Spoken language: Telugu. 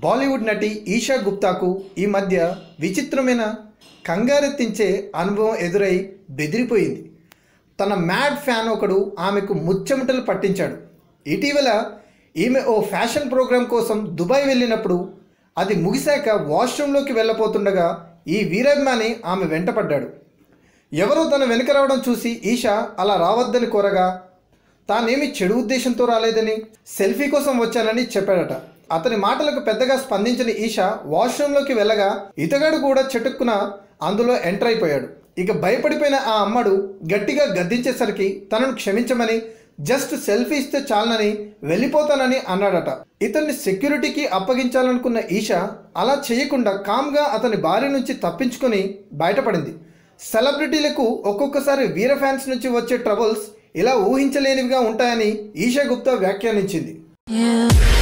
బాలీవుడ్ నటి ఈషా గుప్తాకు ఈ మధ్య విచిత్రమైన కంగారెత్తించే అనుభవం ఎదురై బెదిరిపోయింది తన మ్యాడ్ ఫ్యాన్ ఒకడు ఆమెకు ముచ్చెమటలు పట్టించాడు ఇటీవల ఈమె ఓ ఫ్యాషన్ ప్రోగ్రాం కోసం దుబాయ్ వెళ్ళినప్పుడు అది ముగిశాక వాష్రూమ్లోకి వెళ్ళపోతుండగా ఈ వీరాభిమాని ఆమె వెంటపడ్డాడు ఎవరో తన వెనుక రావడం చూసి ఈషా అలా రావద్దని కోరగా తానేమి చెడు ఉద్దేశంతో రాలేదని సెల్ఫీ కోసం వచ్చానని చెప్పాడట అతని మాటలకు పెద్దగా స్పందించిన ఈషా వాష్రూమ్లోకి వెళ్ళగా ఇతగాడు కూడా చెటుక్కున అందులో ఎంటర్ అయిపోయాడు ఇక భయపడిపోయిన ఆ అమ్మడు గట్టిగా గద్దించేసరికి తనను క్షమించమని జస్ట్ సెల్ఫీ ఇస్తే చాలనని వెళ్ళిపోతానని అన్నాడట ఇతన్ని సెక్యూరిటీకి అప్పగించాలనుకున్న ఈషా అలా చేయకుండా కామ్గా అతని భార్య నుంచి తప్పించుకొని బయటపడింది సెలబ్రిటీలకు ఒక్కొక్కసారి వీర ఫ్యాన్స్ నుంచి వచ్చే ట్రబుల్స్ ఇలా ఊహించలేనివిగా ఉంటాయని ఈషా గుప్తా వ్యాఖ్యానించింది You